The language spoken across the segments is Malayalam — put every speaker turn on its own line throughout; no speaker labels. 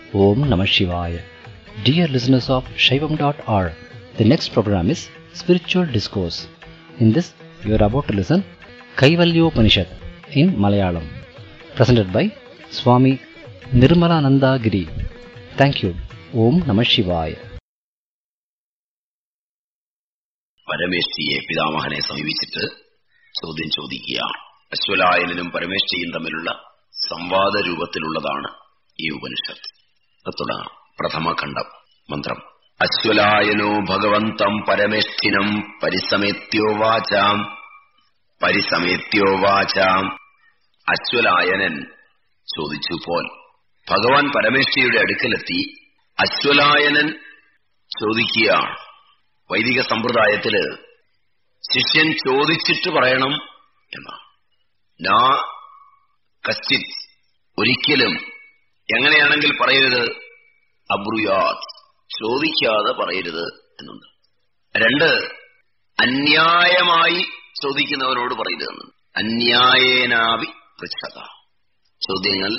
Om Namah Shivaya. Dear listeners of Shaivam.org, the next program is Spiritual Discourse. In this, you are about to listen Kaivalyopanishad in Malayalam, presented by Swami Nirmalananda Giri. Thank you. Om Namah Shivaya.
പരമേഷ്ഠിയെ പിതാമഹനെ സമീപിച്ചിട്ട് ചോദ്യം ചോദിക്കുകയാണ് അശ്വലായനും പരമേഷ്ഠിയും തമ്മിലുള്ള സംവാദ രൂപത്തിലുള്ളതാണ് ഈ ഉപനിഷത്ത് അത് തുടങ്ങാം പ്രഥമഖണ്ഡം മന്ത്രം അശ്വലായനോ ഭഗവന്തം പരമേഷ്ഠിനം പരിസമേത്യോവാചാം പരിസമേത്യോവാചാം അശ്വലായനൻ ചോദിച്ചു പോൽ ഭഗവാൻ പരമേഷ്ഠിയുടെ അടുക്കലെത്തി അശ്വലായനൻ ചോദിക്കുകയാണ് വൈദിക സമ്പ്രദായത്തില് ശിഷ്യൻ ചോദിച്ചിട്ട് പറയണം എന്നാണ് നാ കശ്ചിത് ഒരിക്കലും എങ്ങനെയാണെങ്കിൽ പറയരുത് അബ്രുയാത് ചോദിക്കാതെ പറയരുത് എന്നുണ്ട് രണ്ട് അന്യായമായി ചോദിക്കുന്നവരോട് പറയരുതെന്ന് അന്യായേനാവി പൃച്ഛത ചോദ്യങ്ങൾ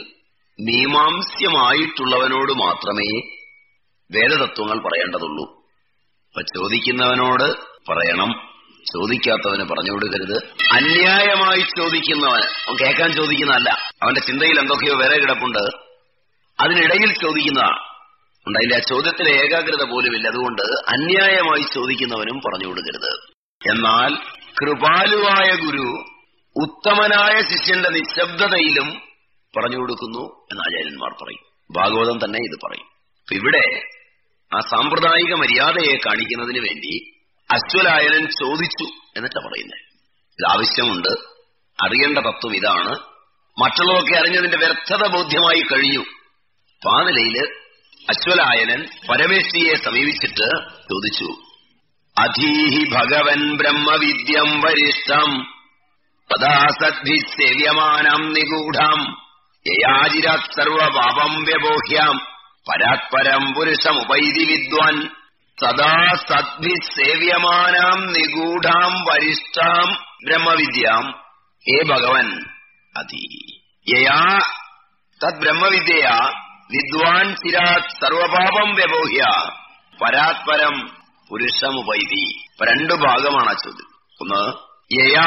മീമാംസ്യമായിട്ടുള്ളവനോട് മാത്രമേ വേദതത്വങ്ങൾ പറയേണ്ടതുള്ളൂ അപ്പൊ ചോദിക്കുന്നവനോട് പറയണം ചോദിക്കാത്തവന് പറഞ്ഞു കൊടുക്കരുത് അന്യായമായി ചോദിക്കുന്നവൻ അവൻ കേൾക്കാൻ ചോദിക്കുന്നതല്ല അവന്റെ ചിന്തയിൽ എന്തൊക്കെയോ വേറെ കിടപ്പുണ്ട് അതിനിടയിൽ ചോദിക്കുന്നതാണ് ഉണ്ട് അതിന്റെ ആ ചോദ്യത്തിലെ ഏകാഗ്രത പോലുമില്ല അതുകൊണ്ട് അന്യായമായി ചോദിക്കുന്നവനും പറഞ്ഞു കൊടുക്കരുത് എന്നാൽ കൃപാലുവായ ഗുരു ഉത്തമനായ ശിഷ്യന്റെ നിശബ്ദതയിലും പറഞ്ഞു കൊടുക്കുന്നു എന്ന് ആചാര്യന്മാർ പറയും ഭാഗവതം തന്നെ ഇത് പറയും അപ്പൊ ഇവിടെ ആ സാമ്പ്രദായിക മര്യാദയെ കാണിക്കുന്നതിന് വേണ്ടി അശ്വലായനൻ ചോദിച്ചു എന്നിട്ടാ പറയുന്നത് ഇത് ആവശ്യമുണ്ട് അറിയേണ്ട തത്വം ഇതാണ് മറ്റുള്ളതൊക്കെ അറിഞ്ഞതിന്റെ വ്യർത്ഥത ബോധ്യമായി കഴിഞ്ഞു അപ്പൊ ആ നിലയില് അശ്വലായനൻ പരമേശ്വരിയെ സമീപിച്ചിട്ട് ചോദിച്ചു അധീഹി ഭഗവൻ ബ്രഹ്മവിദ്യം വരിഷ്ഠം തഥാ സദ്ധി സേവ്യമാനം നിഗൂഢം യയാചിരാത് സർവപാപം വ്യബോഹ്യാം പരാത്പരം പുരുഷമുപൈതി വിദ്വാൻ സദാ സദ്ഭി സേവ്യമാനാം നിഗൂഢാം വരിഷ്ഠാം ബ്രഹ്മവിദ്യാം ഹേ ഭഗവൻ അതി യയാ തദ് ബ്രഹ്മവിദ്യയാ വിദ്വാൻ ചിരാത് സർവപാപം വ്യബോഹ്യ പരാത്പരം പുരുഷമുപൈതി രണ്ടു ഭാഗമാണ് ആ ചോദ്യം ഒന്ന് യയാ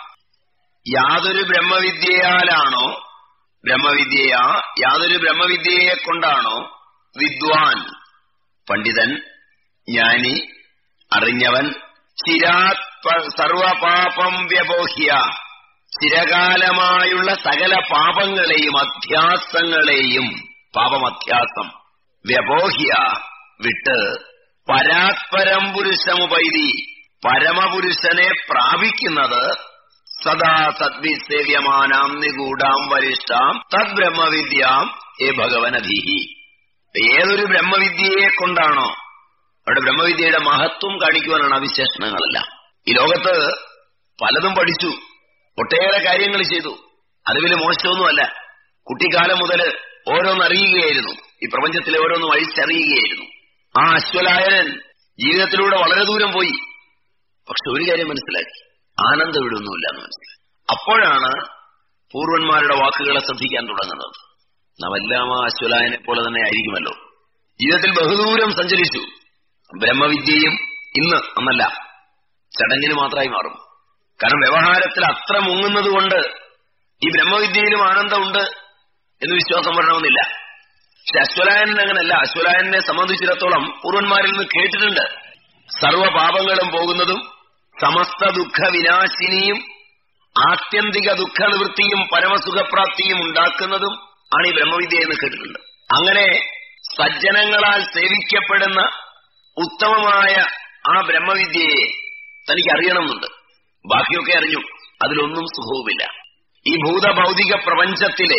യാതൊരു ബ്രഹ്മവിദ്യയാലാണോ ബ്രഹ്മവിദ്യയാ യാതൊരു ബ്രഹ്മവിദ്യയെ കൊണ്ടാണോ വിദ്വാൻ പണ്ഡിതൻ ജ്ഞാനി അറിഞ്ഞവൻ ചിരാത് സർവപാപം വ്യബോഹ്യ ചിരകാലമായുള്ള സകല പാപങ്ങളെയും അധ്യാസങ്ങളെയും പാപമധ്യാസം വ്യബോഹ്യ വിട്ട് പരാത്പരം പുരുഷമുപൈതി പരമപുരുഷനെ പ്രാപിക്കുന്നത് സദാ സദ്വിസേവ്യമാനാം നിഗൂഢാം വരിഷ്ഠാം തദ് ബ്രഹ്മവിദ്യാം ഏ ഭഗവനധീഹി ഏതൊരു ബ്രഹ്മവിദ്യയെ കൊണ്ടാണോ അവിടെ ബ്രഹ്മവിദ്യയുടെ മഹത്വം കാണിക്കുവാനാണ് ആ വിശേഷണങ്ങളെല്ലാം ഈ ലോകത്ത് പലതും പഠിച്ചു ഒട്ടേറെ കാര്യങ്ങൾ ചെയ്തു അത് വലിയ മോശമൊന്നുമല്ല കുട്ടിക്കാലം മുതൽ ഓരോന്നറിയുകയായിരുന്നു ഈ പ്രപഞ്ചത്തിലെ ഓരോന്നും അഴിച്ചറിയുകയായിരുന്നു ആ അശ്വലായനൻ ജീവിതത്തിലൂടെ വളരെ ദൂരം പോയി പക്ഷെ ഒരു കാര്യം മനസ്സിലാക്കി ആനന്ദം ഇവിടൊന്നുമില്ല എന്ന് മനസ്സിലാക്കി അപ്പോഴാണ് പൂർവന്മാരുടെ വാക്കുകളെ ശ്രദ്ധിക്കാൻ തുടങ്ങുന്നത് നാം എല്ലാം ആ അശ്വലായനെ പോലെ തന്നെ ആയിരിക്കുമല്ലോ ജീവിതത്തിൽ ബഹുദൂരം സഞ്ചരിച്ചു ബ്രഹ്മവിദ്യയും ഇന്ന് അന്നല്ല ചടങ്ങിന് മാത്രമായി മാറും കാരണം വ്യവഹാരത്തിൽ അത്ര മുങ്ങുന്നത് കൊണ്ട് ഈ ബ്രഹ്മവിദ്യയിലും ആനന്ദമുണ്ട് എന്ന് വിശ്വാസം വരണമെന്നില്ല പക്ഷെ അശ്വലായനൻ അങ്ങനല്ല അശ്വലായനെ സംബന്ധിച്ചിടത്തോളം പൂർവന്മാരിൽ നിന്ന് കേട്ടിട്ടുണ്ട് സർവപാപങ്ങളും പോകുന്നതും സമസ്ത ദുഃഖ വിനാശിനിയും ആത്യന്തിക ദുഃഖ നിവൃത്തിയും പരമസുഖപ്രാപ്തിയും ഉണ്ടാക്കുന്നതും ആണ് ഈ ബ്രഹ്മവിദ്യ എന്ന് കേട്ടിട്ടുണ്ട് അങ്ങനെ സജ്ജനങ്ങളാൽ സേവിക്കപ്പെടുന്ന ഉത്തമമായ ആ ബ്രഹ്മവിദ്യയെ തനിക്ക് അറിയണമെന്നുണ്ട് ബാക്കിയൊക്കെ അറിഞ്ഞു അതിലൊന്നും സുഖവുമില്ല ഈ ഭൂതഭൗതിക പ്രപഞ്ചത്തിലെ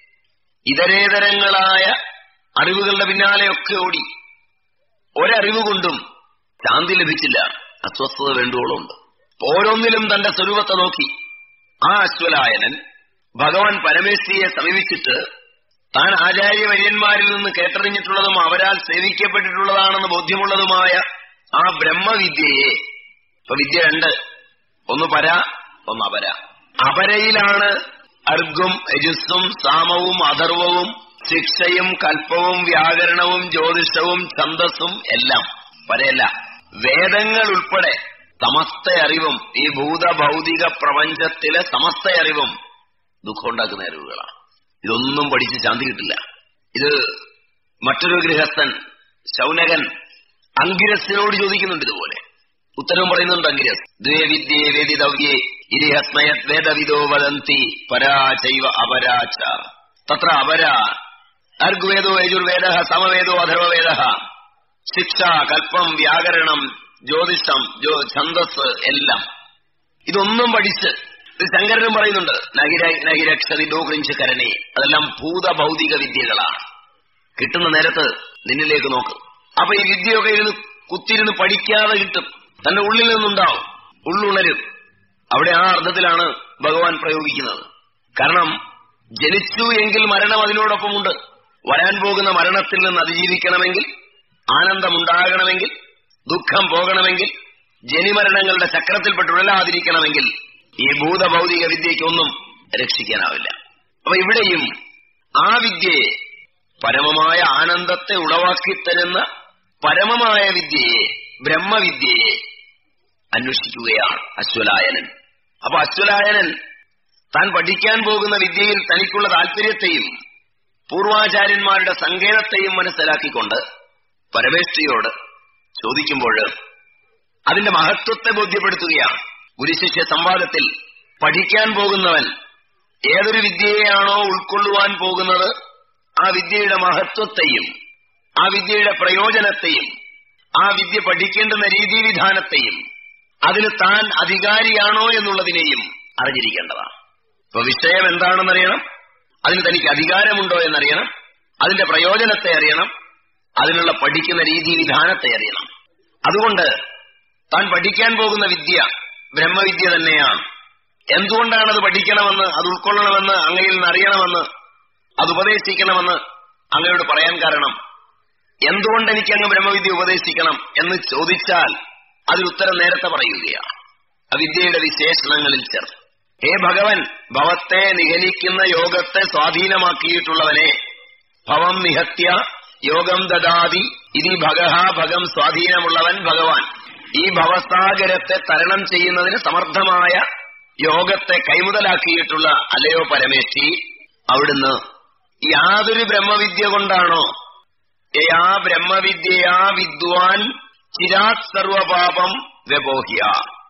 ഇതരേതരങ്ങളായ അറിവുകളുടെ പിന്നാലെയൊക്കെ ഓടി ഒരറിവ് കൊണ്ടും ശാന്തി ലഭിച്ചില്ല അസ്വസ്ഥത വേണ്ടുവോളം ഉണ്ട് ഓരോന്നിലും തന്റെ സ്വരൂപത്തെ നോക്കി ആ അശ്വലായനൻ ഭഗവാൻ പരമേശ്വരിയെ സമീപിച്ചിട്ട് താൻ ആചാര്യവര്യന്മാരിൽ നിന്ന് കേട്ടറിഞ്ഞിട്ടുള്ളതും അവരാൽ സേവിക്കപ്പെട്ടിട്ടുള്ളതാണെന്ന് ബോധ്യമുള്ളതുമായ ആ ബ്രഹ്മവിദ്യയെ ഇപ്പൊ വിദ്യ രണ്ട് ഒന്ന് പര ഒന്ന് അപര അപരയിലാണ് അർഗും യജസ്സും സാമവും അഥർവവും ശിക്ഷയും കൽപ്പവും വ്യാകരണവും ജ്യോതിഷവും ഛന്തസ്സും എല്ലാം വരെയല്ല വേദങ്ങൾ ഉൾപ്പെടെ സമസ്ത അറിവും ഈ ഭൂത ഭൗതിക പ്രപഞ്ചത്തിലെ സമസ്ത അറിവും ദുഃഖം ഉണ്ടാക്കുന്ന അറിവുകളാണ് ഇതൊന്നും പഠിച്ച് ശാന്തി കിട്ടില്ല ഇത് മറ്റൊരു ഗൃഹസ്ഥൻ ശൗനകൻ അങ്കിരസിനോട് ചോദിക്കുന്നുണ്ട് ഇതുപോലെ ഉത്തരവും പറയുന്നുണ്ട് അങ്കിരസ് ദ്വേ വിദ്യേ വേദിതവ്യേ ഇരിഹസ്മയത് വേദവിദോ വദന്തി പരാചൈവ അപരാച തത്ര അപര അർഗ്വേദോ യജുർവേദ സമവേദോ അഥർവവേദ ശിക്ഷ കൽപ്പം വ്യാകരണം ജ്യോതിഷം ജ്യോ ഛന്തസ് എല്ലാം ഇതൊന്നും പഠിച്ച് ഇത് ശങ്കരനും പറയുന്നുണ്ട് നഹിര നഹിരക്ഷതി ഡോകൃഞ്ച് കരണേ അതെല്ലാം ഭൂത ഭൗതിക വിദ്യകളാണ് കിട്ടുന്ന നേരത്ത് നിന്നിലേക്ക് നോക്ക് അപ്പൊ ഈ വിദ്യയൊക്കെ ഇരുന്ന് കുത്തിരുന്ന് പഠിക്കാതെ കിട്ടും തന്റെ ഉള്ളിൽ നിന്നുണ്ടാവും ഉള്ളുണരും അവിടെ ആ അർത്ഥത്തിലാണ് ഭഗവാൻ പ്രയോഗിക്കുന്നത് കാരണം ജനിച്ചു എങ്കിൽ മരണം അതിനോടൊപ്പമുണ്ട് വരാൻ പോകുന്ന മരണത്തിൽ നിന്ന് അതിജീവിക്കണമെങ്കിൽ ആനന്ദമുണ്ടാകണമെങ്കിൽ ദുഃഖം പോകണമെങ്കിൽ ജനിമരണങ്ങളുടെ ചക്രത്തിൽപ്പെട്ടുഴലാതിരിക്കണമെങ്കിൽ ഈ ഭൂതഭൗതിക വിദ്യയ്ക്കൊന്നും രക്ഷിക്കാനാവില്ല അപ്പൊ ഇവിടെയും ആ വിദ്യയെ പരമമായ ആനന്ദത്തെ ഉളവാക്കി തരുന്ന പരമമായ വിദ്യയെ ബ്രഹ്മവിദ്യയെ അന്വേഷിക്കുകയാണ് അശ്വലായനൻ അപ്പൊ അശ്വലായനൻ താൻ പഠിക്കാൻ പോകുന്ന വിദ്യയിൽ തനിക്കുള്ള താല്പര്യത്തെയും പൂർവാചാര്യന്മാരുടെ സങ്കേതത്തെയും മനസ്സിലാക്കിക്കൊണ്ട് പരമേഷ്ഠിയോട് ചോദിക്കുമ്പോൾ അതിന്റെ മഹത്വത്തെ ബോധ്യപ്പെടുത്തുകയാണ് ഗുരുശിഷ്യ സംവാദത്തിൽ പഠിക്കാൻ പോകുന്നവൻ ഏതൊരു വിദ്യയെയാണോ ഉൾക്കൊള്ളുവാൻ പോകുന്നത് ആ വിദ്യയുടെ മഹത്വത്തെയും ആ വിദ്യയുടെ പ്രയോജനത്തെയും ആ വിദ്യ പഠിക്കേണ്ടുന്ന രീതിവിധാനത്തെയും അതിന് താൻ അധികാരിയാണോ എന്നുള്ളതിനെയും അറിഞ്ഞിരിക്കേണ്ടതാണ് ഇപ്പൊ വിഷയം എന്താണെന്നറിയണം അതിന് തനിക്ക് അധികാരമുണ്ടോ എന്നറിയണം അതിന്റെ പ്രയോജനത്തെ അറിയണം അതിനുള്ള പഠിക്കുന്ന രീതിവിധാനത്തെ അറിയണം അതുകൊണ്ട് താൻ പഠിക്കാൻ പോകുന്ന വിദ്യ ബ്രഹ്മവിദ്യ തന്നെയാണ് എന്തുകൊണ്ടാണ് അത് പഠിക്കണമെന്ന് അത് ഉൾക്കൊള്ളണമെന്ന് അങ്ങയിൽ നിന്ന് അറിയണമെന്ന് അത് ഉപദേശിക്കണമെന്ന് അങ്ങയോട് പറയാൻ കാരണം എന്തുകൊണ്ട് എനിക്ക് അങ്ങ് ബ്രഹ്മവിദ്യ ഉപദേശിക്കണം എന്ന് ചോദിച്ചാൽ അതിനുത്തരം നേരത്തെ പറയുകയാണ് ആ വിദ്യയുടെ വിശേഷണങ്ങളിൽ ചേർത്ത് ഹേ ഭഗവൻ ഭവത്തെ നിഹനിക്കുന്ന യോഗത്തെ സ്വാധീനമാക്കിയിട്ടുള്ളവനെ ഭവം നിഹത്യ യോഗം ദദാതി ഇതി ഭഗഹ ഭഗം സ്വാധീനമുള്ളവൻ ഭഗവാൻ ഈ ഭവസാഗരത്തെ തരണം ചെയ്യുന്നതിന് സമർത്ഥമായ യോഗത്തെ കൈമുതലാക്കിയിട്ടുള്ള അലയോ പരമേഷ്ഠി അവിടുന്ന് യാതൊരു ബ്രഹ്മവിദ്യ കൊണ്ടാണോ യയാ ബ്രഹ്മവിദ്യയാ വിദ്വാൻ ചിരാത് സർവപാപം വ്യബോഹ്യ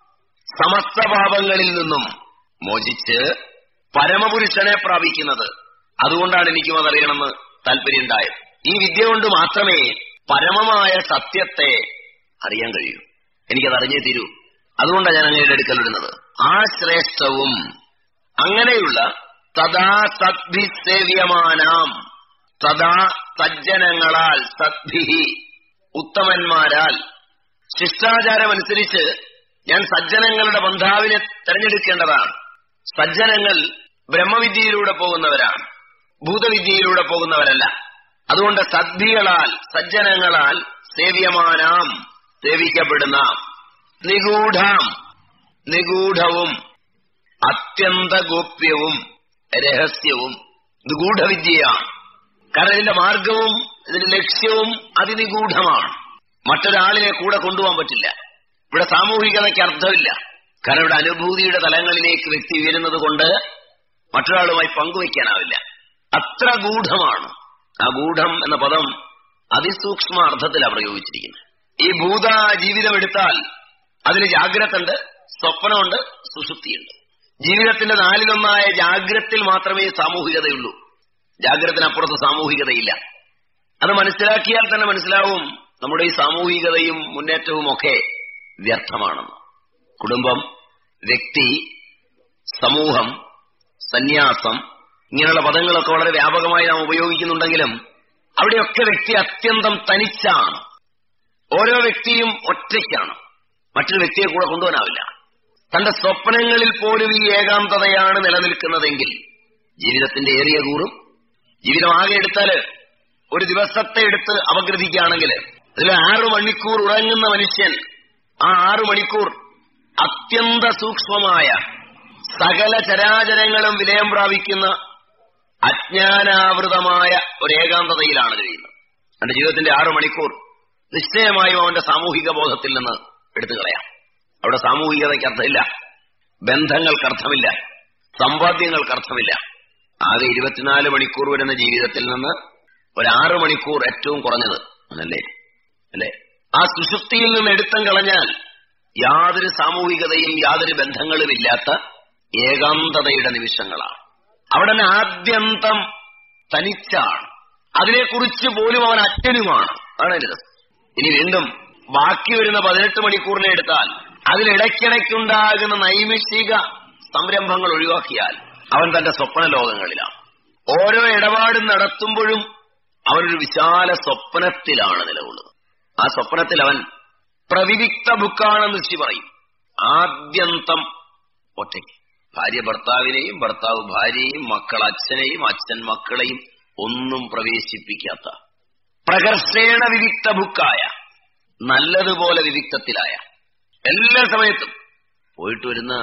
സമസ്ത പാപങ്ങളിൽ നിന്നും മോചിച്ച് പരമപുരുഷനെ പ്രാപിക്കുന്നത് അതുകൊണ്ടാണ് എനിക്കും അതറിയണമെന്ന് താല്പര്യമുണ്ടായത് ഈ വിദ്യ കൊണ്ട് മാത്രമേ പരമമായ സത്യത്തെ അറിയാൻ കഴിയൂ എനിക്കത് അറിഞ്ഞേ തീരൂ അതുകൊണ്ടാണ് ഞാൻ അങ്ങയുടെ അടുക്കലിടുന്നത് ആ ശ്രേഷ്ഠവും അങ്ങനെയുള്ള സദാ സദ്ഭിസേവ്യമാനാം സദാ സജ്ജനങ്ങളാൽ സദ്ഭിഹി ഉത്തമന്മാരാൽ ശിഷ്ടാചാരമനുസരിച്ച് ഞാൻ സജ്ജനങ്ങളുടെ ബന്ധാവിനെ തെരഞ്ഞെടുക്കേണ്ടതാണ് സജ്ജനങ്ങൾ ബ്രഹ്മവിദ്യയിലൂടെ പോകുന്നവരാണ് ഭൂതവിദ്യയിലൂടെ പോകുന്നവരല്ല അതുകൊണ്ട് സദ്ഭികളാൽ സജ്ജനങ്ങളാൽ സേവ്യമാനാം സേവിക്കപ്പെടുന്ന നിഗൂഢാം നിഗൂഢവും അത്യന്ത ഗോപ്യവും രഹസ്യവും നിഗൂഢവിദ്യയാണ് കാരണം ഇതിന്റെ മാർഗവും ഇതിന്റെ ലക്ഷ്യവും അതിനിഗൂഢമാണ് മറ്റൊരാളിനെ കൂടെ കൊണ്ടുപോകാൻ പറ്റില്ല ഇവിടെ സാമൂഹികതയ്ക്ക് അർത്ഥമില്ല കാരണം ഇവിടെ അനുഭൂതിയുടെ തലങ്ങളിലേക്ക് വ്യക്തി ഉയരുന്നത് കൊണ്ട് മറ്റൊരാളുമായി പങ്കുവയ്ക്കാനാവില്ല അത്ര ഗൂഢമാണ് ആ ഗൂഢം എന്ന പദം അതിസൂക്ഷ്മ അർത്ഥത്തിലാണ് പ്രയോഗിച്ചിരിക്കുന്നത് ഈ ഭൂത ജീവിതം എടുത്താൽ അതിന് ജാഗ്രത ഉണ്ട് സ്വപ്നമുണ്ട് സുഷുപ്തിയുണ്ട് ജീവിതത്തിന്റെ നാലിലൊന്നായ ജാഗ്രത്തിൽ മാത്രമേ സാമൂഹികതയുള്ളൂ ജാഗ്രതത്തിനപ്പുറത്ത് സാമൂഹികതയില്ല അത് മനസ്സിലാക്കിയാൽ തന്നെ മനസ്സിലാവും നമ്മുടെ ഈ സാമൂഹികതയും മുന്നേറ്റവും ഒക്കെ വ്യർത്ഥമാണെന്ന് കുടുംബം വ്യക്തി സമൂഹം സന്യാസം ഇങ്ങനെയുള്ള പദങ്ങളൊക്കെ വളരെ വ്യാപകമായി നാം ഉപയോഗിക്കുന്നുണ്ടെങ്കിലും അവിടെയൊക്കെ വ്യക്തി അത്യന്തം തനിച്ചാണ് ഓരോ വ്യക്തിയും ഒറ്റയ്ക്കാണ് മറ്റൊരു വ്യക്തിയെ കൂടെ കൊണ്ടുപോകാനാവില്ല തന്റെ സ്വപ്നങ്ങളിൽ പോലും ഈ ഏകാന്തതയാണ് നിലനിൽക്കുന്നതെങ്കിൽ ജീവിതത്തിന്റെ ഏറിയ കൂറും ജീവിതം ആകെ എടുത്താല് ഒരു ദിവസത്തെ എടുത്ത് അപഗ്രഥിക്കുകയാണെങ്കിൽ അതിൽ ആറു മണിക്കൂർ ഉറങ്ങുന്ന മനുഷ്യൻ ആ ആറു മണിക്കൂർ അത്യന്ത സൂക്ഷ്മമായ സകല ചരാചരങ്ങളും വിലയം പ്രാപിക്കുന്ന അജ്ഞാനാവൃതമായ ഒരു ഏകാന്തതയിലാണ് കഴിയുന്നത് അവന്റെ ജീവിതത്തിന്റെ ആറു മണിക്കൂർ നിശ്ചയമായും അവന്റെ സാമൂഹിക ബോധത്തിൽ നിന്ന് എടുത്തു കളയാം അവിടെ സാമൂഹികതയ്ക്ക് അർത്ഥമില്ല ബന്ധങ്ങൾക്ക് അർത്ഥമില്ല സമ്പാദ്യങ്ങൾക്ക് അർത്ഥമില്ല ആകെ ഇരുപത്തിനാല് മണിക്കൂർ വരുന്ന ജീവിതത്തിൽ നിന്ന് ഒരാറ് മണിക്കൂർ ഏറ്റവും കുറഞ്ഞത് അല്ലേ അല്ലേ ആ സുഷുപ്തിയിൽ നിന്ന് എടുത്തം കളഞ്ഞാൽ യാതൊരു സാമൂഹികതയും യാതൊരു ബന്ധങ്ങളുമില്ലാത്ത ഏകാന്തതയുടെ നിമിഷങ്ങളാണ് അവിടെ തന്നെ ആദ്യന്തം തനിച്ചാണ് അതിനെക്കുറിച്ച് പോലും അവൻ അച്ഛനുമാണ് ആണ് ഇത് ഇനി വീണ്ടും ബാക്കി വരുന്ന പതിനെട്ട് മണിക്കൂറിനെ എടുത്താൽ അതിലിടയ്ക്കിടയ്ക്കുണ്ടാകുന്ന നൈമിഷിക സംരംഭങ്ങൾ ഒഴിവാക്കിയാൽ അവൻ തന്റെ സ്വപ്ന ലോകങ്ങളിലാണ് ഓരോ ഇടപാടും നടത്തുമ്പോഴും അവനൊരു വിശാല സ്വപ്നത്തിലാണ് നിലകൊള്ളുന്നത് ആ സ്വപ്നത്തിൽ അവൻ പ്രവിവിക്ത ബുക്കാണെന്ന് ശി പറയും ആദ്യന്തം ഒറ്റയ്ക്ക് ഭാര്യ ഭർത്താവിനെയും ഭർത്താവ് ഭാര്യയെയും മക്കൾ അച്ഛനെയും അച്ഛൻ മക്കളെയും ഒന്നും പ്രവേശിപ്പിക്കാത്ത പ്രകർഷേണ വിവിക്ത ബുക്കായ നല്ലതുപോലെ വിവിക്തത്തിലായ എല്ലാ സമയത്തും പോയിട്ട് വരുന്ന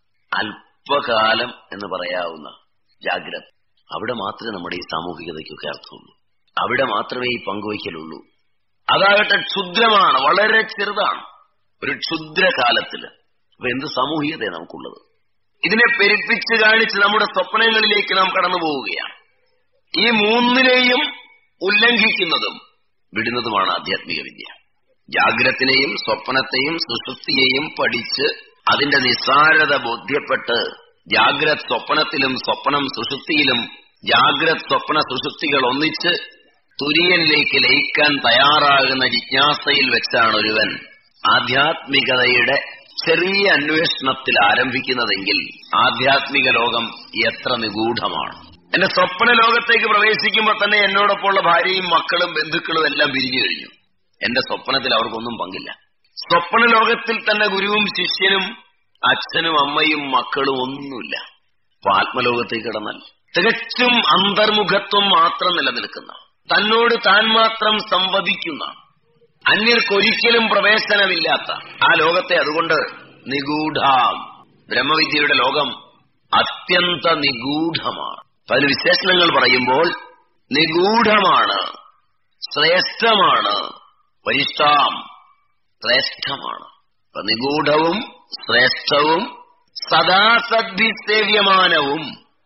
അല്പകാലം എന്ന് പറയാവുന്ന ജാഗ്രത അവിടെ മാത്രമേ നമ്മുടെ ഈ സാമൂഹികതയ്ക്കൊക്കെ അർത്ഥമുള്ളൂ അവിടെ മാത്രമേ ഈ പങ്കുവയ്ക്കലുള്ളൂ അതാകട്ടെ ക്ഷുദ്രമാണ് വളരെ ചെറുതാണ് ഒരു ക്ഷുദ്രകാലത്തില് അപ്പൊ എന്ത് സാമൂഹികതയാണ് നമുക്കുള്ളത് ഇതിനെ പെരുപ്പിച്ച് കാണിച്ച് നമ്മുടെ സ്വപ്നങ്ങളിലേക്ക് നാം കടന്നു പോവുകയാണ് ഈ മൂന്നിനെയും ഉല്ലംഘിക്കുന്നതും വിടുന്നതുമാണ് ആധ്യാത്മിക വിദ്യ ജാഗ്രത്തിനെയും സ്വപ്നത്തെയും സുഷുപ്തിയെയും പഠിച്ച് അതിന്റെ നിസ്സാരത ബോധ്യപ്പെട്ട് ജാഗ്രത് സ്വപ്നത്തിലും സ്വപ്നം സുഷുപ്തിയിലും ജാഗ്രത് സ്വപ്ന സുഷുപ്തികൾ ഒന്നിച്ച് തുര്യനിലേക്ക് ലയിക്കാൻ തയ്യാറാകുന്ന ജിജ്ഞാസയിൽ വെച്ചാണ് ഒരുവൻ ആധ്യാത്മികതയുടെ ചെറിയ അന്വേഷണത്തിൽ ആരംഭിക്കുന്നതെങ്കിൽ ആധ്യാത്മിക ലോകം എത്ര നിഗൂഢമാണ് എന്റെ സ്വപ്ന ലോകത്തേക്ക് പ്രവേശിക്കുമ്പോൾ തന്നെ എന്നോടൊപ്പമുള്ള ഭാര്യയും മക്കളും ബന്ധുക്കളും എല്ലാം പിരിഞ്ഞു കഴിഞ്ഞു എന്റെ സ്വപ്നത്തിൽ അവർക്കൊന്നും പങ്കില്ല സ്വപ്ന ലോകത്തിൽ തന്നെ ഗുരുവും ശിഷ്യനും അച്ഛനും അമ്മയും മക്കളും ഒന്നുമില്ല അപ്പൊ ആത്മലോകത്തേക്ക് കിടന്നാൽ തികച്ചും അന്തർമുഖത്വം മാത്രം നിലനിൽക്കുന്ന തന്നോട് താൻ മാത്രം സംവദിക്കുന്ന അന്യർക്കൊരിക്കലും പ്രവേശനമില്ലാത്ത ആ ലോകത്തെ അതുകൊണ്ട് നിഗൂഢാം ബ്രഹ്മവിദ്യയുടെ ലോകം അത്യന്ത നിഗൂഢമാണ് അതിൽ വിശേഷണങ്ങൾ പറയുമ്പോൾ നിഗൂഢമാണ് ശ്രേഷ്ഠമാണ് വരിഷ്ഠാം ശ്രേഷ്ഠമാണ് അപ്പൊ നിഗൂഢവും ശ്രേഷ്ഠവും സദാ സദ്ഭിസേവ്യമാനവും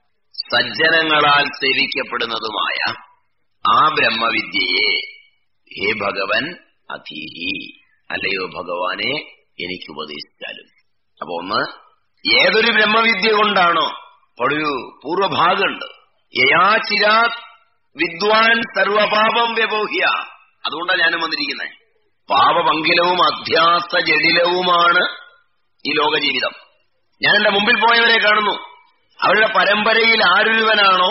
സജ്ജനങ്ങളാൽ സേവിക്കപ്പെടുന്നതുമായ ആ ബ്രഹ്മവിദ്യയെ ഹേ ഭഗവൻ അധീഹി അല്ലയോ ഭഗവാനെ എനിക്ക് ഉപദേശിച്ചാലും അപ്പൊ ഒന്ന് ഏതൊരു ബ്രഹ്മവിദ്യ കൊണ്ടാണോ ഒരു പൂർവഭാഗമുണ്ട് യയാചിരാ വിദ്വാൻ സർവപാപം വ്യപോഹ്യ അതുകൊണ്ടാണ് ഞാനും വന്നിരിക്കുന്നത് പാപപങ്കിലവും അധ്യാസ ജടിലവുമാണ് ഈ ലോകജീവിതം ഞാൻ എന്റെ മുമ്പിൽ പോയവരെ കാണുന്നു അവരുടെ പരമ്പരയിൽ ആരൊരുവനാണോ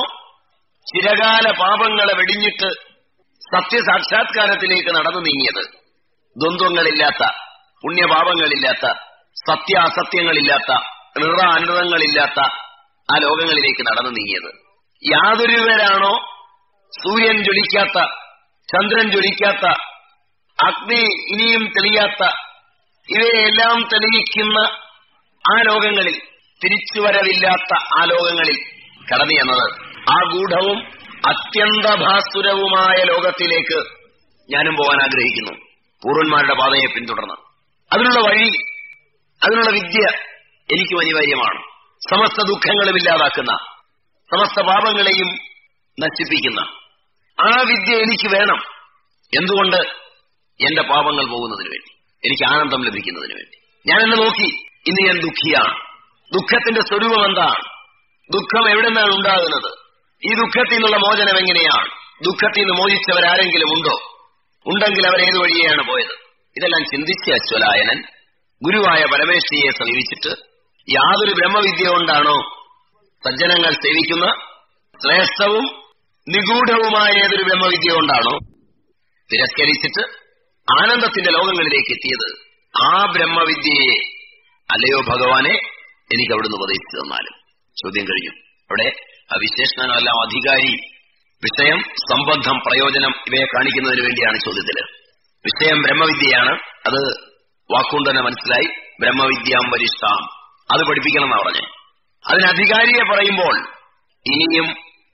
ചിരകാല പാപങ്ങളെ വെടിഞ്ഞിട്ട് സത്യസാക്ഷാത്കാരത്തിലേക്ക് നടന്നു നീങ്ങിയത് ദ്വന്ദ്വങ്ങളില്ലാത്ത പുണ്യപാപങ്ങളില്ലാത്ത സത്യ അസത്യങ്ങളില്ലാത്ത നിറ അനൃതങ്ങളില്ലാത്ത ആ ലോകങ്ങളിലേക്ക് നടന്നു നീങ്ങിയത് യാതൊരുവരാണോ സൂര്യൻ ജ്വലിക്കാത്ത ചന്ദ്രൻ ജ്വലിക്കാത്ത അഗ്നി ഇനിയും തെളിയാത്ത ഇവയെല്ലാം തെളിയിക്കുന്ന ആ ലോകങ്ങളിൽ തിരിച്ചുവരവില്ലാത്ത ആ ലോകങ്ങളിൽ കടന്നു എന്നത് ആ ഗൂഢവും അത്യന്തഭാസുരവുമായ ലോകത്തിലേക്ക് ഞാനും പോകാൻ ആഗ്രഹിക്കുന്നു പൂർവന്മാരുടെ പാതയെ പിന്തുടർന്ന് അതിനുള്ള വഴി അതിനുള്ള വിദ്യ എനിക്കും അനിവാര്യമാണ് സമസ്ത ദുഃഖങ്ങളും ഇല്ലാതാക്കുന്ന സമസ്ത പാപങ്ങളെയും നശിപ്പിക്കുന്ന ആ വിദ്യ എനിക്ക് വേണം എന്തുകൊണ്ട് എന്റെ പാപങ്ങൾ പോകുന്നതിന് വേണ്ടി എനിക്ക് ആനന്ദം ലഭിക്കുന്നതിന് വേണ്ടി ഞാൻ എന്നെ നോക്കി ഇന്ന് ഞാൻ ദുഃഖിയാണ് ദുഃഖത്തിന്റെ സ്വരൂപം എന്താണ് ദുഃഖം എവിടെ നിന്നാണ് ഉണ്ടാകുന്നത് ഈ ദുഃഖത്തിൽ നിന്നുള്ള മോചനം എങ്ങനെയാണ് ദുഃഖത്തിൽ നിന്ന് മോചിച്ചവരാരെങ്കിലും ഉണ്ടോ ഉണ്ടെങ്കിൽ അവർ ഏതു വഴിയെയാണ് പോയത് ഇതെല്ലാം ചിന്തിച്ച അശ്വലായനൻ ഗുരുവായ പരമേശ്വരിയെ സമീപിച്ചിട്ട് യാതൊരു ബ്രഹ്മവിദ്യ കൊണ്ടാണോ സജ്ജനങ്ങൾ സേവിക്കുന്ന ശ്രേഷ്ഠവും നിഗൂഢവുമായ ഏതൊരു ബ്രഹ്മവിദ്യ കൊണ്ടാണോ തിരസ്കരിച്ചിട്ട് ആനന്ദത്തിന്റെ ലോകങ്ങളിലേക്ക് എത്തിയത് ആ ബ്രഹ്മവിദ്യയെ അല്ലയോ ഭഗവാനെ എനിക്ക് അവിടുന്ന് ഉപദേശിച്ചു തന്നാലും ചോദ്യം കഴിഞ്ഞു അവിടെ ആ വിശേഷണങ്ങളെല്ലാം അധികാരി വിഷയം സംബന്ധം പ്രയോജനം ഇവയെ കാണിക്കുന്നതിന് വേണ്ടിയാണ് ചോദ്യത്തില് വിഷയം ബ്രഹ്മവിദ്യയാണ് അത് വാക്കുകൊണ്ട് തന്നെ മനസ്സിലായി ബ്രഹ്മവിദ്യാം വരിഷ്ഠാം അത് പഠിപ്പിക്കണം എന്നാ പറഞ്ഞേ അതിന് അധികാരിയെ പറയുമ്പോൾ ഇനിയും